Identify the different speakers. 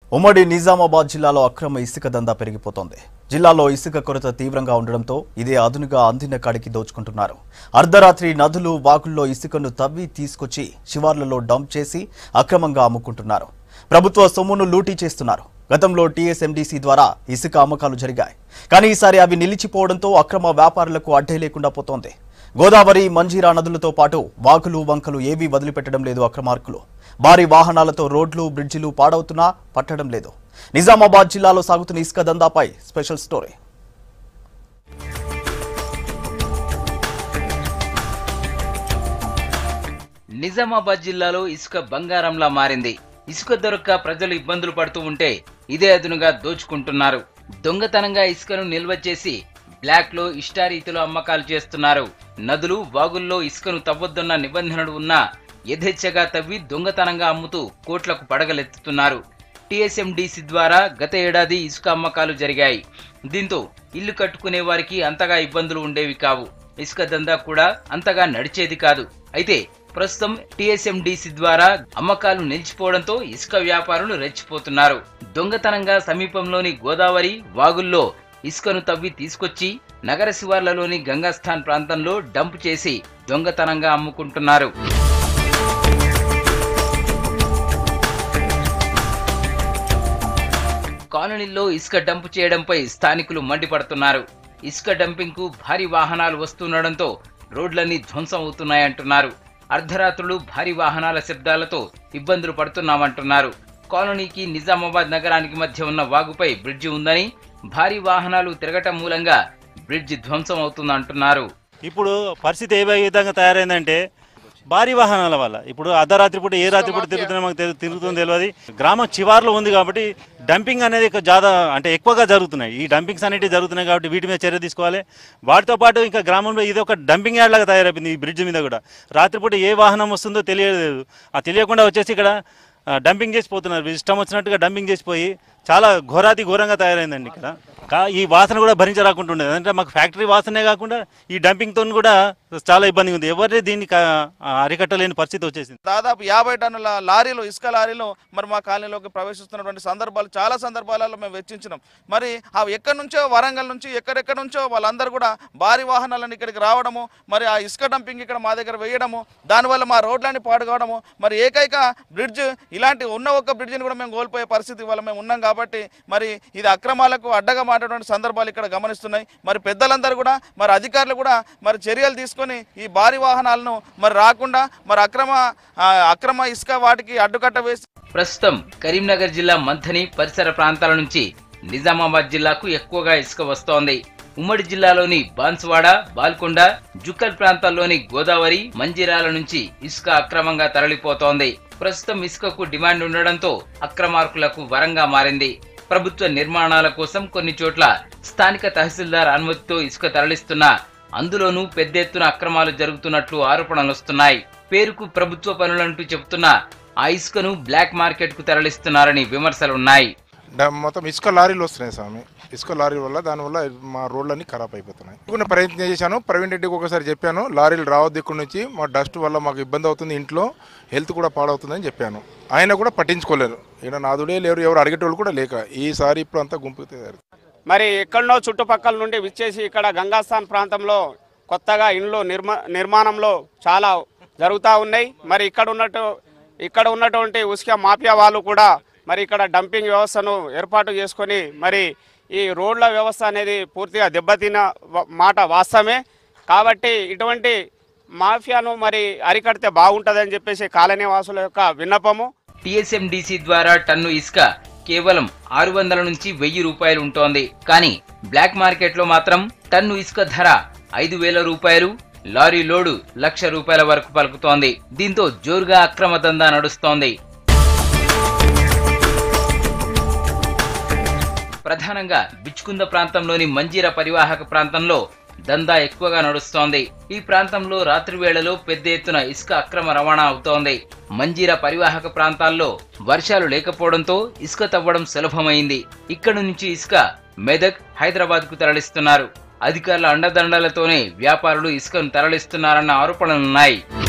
Speaker 1: ఉమ్మడి నిజామాబాద్ జిల్లాలో అక్రమ ఇసుక దందా పెరిగిపోతోంది జిల్లాలో ఇసుక కొరత తీవ్రంగా ఉండడంతో ఇదే అదునుగా అందిన కాడికి దోచుకుంటున్నారు అర్ధరాత్రి నదులు వాగుల్లో ఇసుకను తవ్వి తీసుకొచ్చి శివార్లలో డంప్ చేసి అక్రమంగా అమ్ముకుంటున్నారు ప్రభుత్వ సొమ్మును లూటీ చేస్తున్నారు గతంలో టీఎస్ఎండీసీ ద్వారా ఇసుక అమ్మకాలు జరిగాయి కానీ ఈసారి అవి నిలిచిపోవడంతో అక్రమ వ్యాపారులకు అడ్డే లేకుండా పోతోంది గోదావరి మంజీరా నదులతో పాటు వాగులు వంకలు ఏవీ వదిలిపెట్టడం లేదు అక్రమార్కులు భారీ వాహనాలతో రోడ్లు బ్రిడ్జిలు పాడవుతున్నా పట్టడం లేదు నిజామాబాద్ జిల్లాలో సాగుతున్న ఇసుక దందాపై స్పెషల్ స్టోరీ
Speaker 2: నిజామాబాద్ జిల్లాలో ఇసుక బంగారంలా మారింది ఇసుక దొరక్క ప్రజలు ఇబ్బందులు పడుతూ ఉంటే ఇదే అదునుగా దోచుకుంటున్నారు దొంగతనంగా ఇసుకను నిల్వ చేసి బ్లాక్ లో ఇష్టారీతిలో అమ్మకాలు చేస్తున్నారు నదులు వాగుల్లో ఇసుకను తవ్వొద్దన్న నిబంధనలు ఉన్నా యథేచ్ఛగా తవ్వి దొంగతనంగా అమ్ముతూ కోట్లకు పడగలెత్తుతున్నారు టీఎస్ఎండిసి ద్వారా గత ఏడాది ఇసుక అమ్మకాలు జరిగాయి దీంతో ఇల్లు కట్టుకునే వారికి అంతగా ఇబ్బందులు ఉండేవి కావు ఇసుక దందా కూడా అంతగా నడిచేది కాదు అయితే ప్రస్తుతం టీఎస్ఎండిసి ద్వారా అమ్మకాలు నిలిచిపోవడంతో ఇసుక వ్యాపారులు రెచ్చిపోతున్నారు దొంగతనంగా సమీపంలోని గోదావరి వాగుల్లో ఇసుకను తవ్వి తీసుకొచ్చి నగర శివార్లలోని గంగాస్థాన్ ప్రాంతంలో డంప్ చేసి దొంగతనంగా అమ్ముకుంటున్నారు కాలనీల్లో ఇసుక డంప్ చేయడంపై స్థానికులు మండిపడుతున్నారు ఇసుక డంపింగ్ కు భారీ వాహనాలు వస్తుండడంతో రోడ్లన్నీ ధ్వంసం అవుతున్నాయంటున్నారు అర్ధరాత్రులు భారీ వాహనాల శబ్దాలతో ఇబ్బందులు పడుతున్నామంటున్నారు కాలనీకి నిజామాబాద్ నగరానికి మధ్య ఉన్న వాగుపై బ్రిడ్జి ఉందని భారీ వాహనాలు తిరగటం మూలంగా బ్రిడ్జి ధ్వంసం అవుతుందంటున్నారు
Speaker 3: ఇప్పుడు పరిస్థితి ఏ విధంగా తయారైందంటే భారీ వాహనాల వల్ల ఇప్పుడు అర్ధరాత్రి పూట ఏ రాత్రి పూట తిరుగుతున్నా మాకు తెలు- తిరుగుతుందో తెలియదు గ్రామం చివార్లో ఉంది కాబట్టి డంపింగ్ అనేది ఎక్కువ జాదా అంటే ఎక్కువగా జరుగుతున్నాయి ఈ డంపింగ్స్ అనేవి జరుగుతున్నాయి కాబట్టి వీటి మీద చర్య తీసుకోవాలి వాటితో పాటు ఇంకా గ్రామంలో ఇది ఒక డంపింగ్ యార్డ్ లాగా తయారైపోయింది ఈ బ్రిడ్జ్ మీద కూడా రాత్రిపూట ఏ వాహనం వస్తుందో తెలియలేదు ఆ తెలియకుండా వచ్చేసి ఇక్కడ ఆ, డంపింగ్ చేసిపోతున్నారు ఇష్టం వచ్చినట్టుగా డంపింగ్ చేసిపోయి చాలా ఘోరాతి ఘోరంగా తయారైందండి ఇక్కడ కా- ఈ వాసన కూడా భరించరాకుంటుండేది అంటే మాకు ఫ్యాక్టరీ వాసనే కాకుండా ఈ డంపింగ్తో కూడా చాలా ఇబ్బందిగా ఉంది ఎవరిని దీన్ని కా- ఆ, అరికట్టలేని పరిస్థితి వచ్చేసింది
Speaker 4: దాదాపు యాభై టన్నుల లారీలు ఇసుక లారీలు మరి మా కాలనీలోకి ప్రవేశిస్తున్నటువంటి సందర్భాలు చాలా సందర్భాలలో మేము వెచ్చించినాం మరి అవి ఎక్కడి నుంచో వరంగల్ నుంచి ఎక్కడెక్కడి నుంచో వాళ్ళందరూ కూడా భారీ వాహనాలను ఇక్కడికి రావడము మరి ఆ ఇసుక డంపింగ్ ఇక్కడ మా దగ్గర వేయడము దానివల్ల మా రోడ్లన్నీ పాడు కావడము మరి ఏకైక బ్రిడ్జ్ ఇలాంటి ఉన్న ఒక్క బ్రిడ్జిని కూడా మేము కోల్పోయే పరిస్థితి వల్ల మేము ఉన్నాం కాబట్టి మరి ఇది అక్రమాలకు అడ్డగా మాట్లాడేటువంటి సందర్భాలు ఇక్కడ గమనిస్తున్నాయి మరి పెద్దలందరూ కూడా మరి అధికారులు కూడా మరి చర్యలు తీసుకొని ఈ భారీ వాహనాలను మరి రాకుండా మరి అక్రమ ఆ, అక్రమ ఇసుక వాటికి అడ్డుకట్ట వేసి
Speaker 2: ప్రస్తుతం కరీంనగర్ జిల్లా మంథని పరిసర ప్రాంతాల నుంచి నిజామాబాద్ జిల్లాకు ఎక్కువగా ఇసుక వస్తోంది ఉమ్మడి జిల్లాలోని బాన్సువాడ బాల్కొండ జుక్కల్ ప్రాంతాల్లోని గోదావరి మంజిరాల నుంచి ఇసుక అక్రమంగా తరలిపోతోంది ప్రస్తుతం ఇసుకకు డిమాండ్ ఉండడంతో అక్రమార్కులకు వరంగా మారింది ప్రభుత్వ నిర్మాణాల కోసం కొన్ని చోట్ల స్థానిక తహసీల్దార్ అనుమతితో ఇసుక తరలిస్తున్నా అందులోనూ పెద్ద ఎత్తున అక్రమాలు జరుగుతున్నట్లు ఆరోపణలు వస్తున్నాయి పేరుకు ప్రభుత్వ పనులంటూ చెబుతున్నా ఆ ఇసుకను బ్లాక్ మార్కెట్ కు తరలిస్తున్నారని విమర్శలున్నాయి
Speaker 5: డ- మొత్తం ఇసుక లారీలు వస్తున్నాయి స్వామి ఇసుక లారీల వల్ల దానివల్ల మా రోడ్లన్నీ ఖరాబ్ అయిపోతున్నాయి కొన్ని ప్రయత్నం చేశాను ప్రవీణ్ రెడ్డికి ఒకసారి చెప్పాను లారీలు రావద్దు ఇక్కడ నుంచి మా డస్ట్ వల్ల మాకు ఇబ్బంది అవుతుంది ఇంట్లో హెల్త్ కూడా పాడవుతుందని చెప్పాను ఆయన కూడా పట్టించుకోలేరు ఈయన నాదుడే లేరు ఎవరు అడిగేటోళ్ళు కూడా లేక ఈసారి ఇప్పుడు అంతా గుంపుకు తయారు
Speaker 6: మరి ఎక్కడనో చుట్టుపక్కల నుండి విచ్చేసి ఇక్కడ గంగాస్థాన్ ప్రాంతంలో కొత్తగా ఇండ్లు నిర్మా నిర్మాణంలో చాలా జరుగుతూ ఉన్నాయి మరి ఇక్కడ ఉన్నట్టు ఇక్కడ ఉన్నటువంటి ఉస్కా మాఫియా వాళ్ళు కూడా మరి ఇక్కడ డంపింగ్ వ్యవస్థను ఏర్పాటు చేసుకొని మరి ఈ రోడ్ల వ్యవస్థ అనేది పూర్తిగా దెబ్బతిన్న వ- మాట వాస్తవమే కాబట్టి ఇటువంటి మాఫియాను మరి అరికడితే బాగుంటుందని చెప్పేసి కాలనీ వాసుల యొక్క విన్నపము
Speaker 2: టీఎస్ఎండిసి ద్వారా టన్ను ఇసుక కేవలం ఆరు వందల నుంచి వెయ్యి రూపాయలు ఉంటోంది కానీ బ్లాక్ మార్కెట్ లో మాత్రం టన్ను ఇసుక ధర ఐదు వేల రూపాయలు లారీ లోడు లక్ష రూపాయల వరకు పలుకుతోంది దీంతో జోరుగా అక్రమ దందా నడుస్తోంది ప్రధానంగా బిచ్కుంద ప్రాంతంలోని మంజీర పరివాహక ప్రాంతంలో దందా ఎక్కువగా నడుస్తోంది ఈ ప్రాంతంలో రాత్రి వేళలో పెద్ద ఎత్తున ఇసుక అక్రమ రవాణా అవుతోంది మంజీర పరివాహక ప్రాంతాల్లో వర్షాలు లేకపోవడంతో ఇసుక తవ్వడం సులభమైంది ఇక్కడి నుంచి ఇసుక మెదక్ హైదరాబాద్ కు తరలిస్తున్నారు అధికారుల అండదండలతోనే వ్యాపారులు ఇసుకను తరలిస్తున్నారన్న ఆరోపణలున్నాయి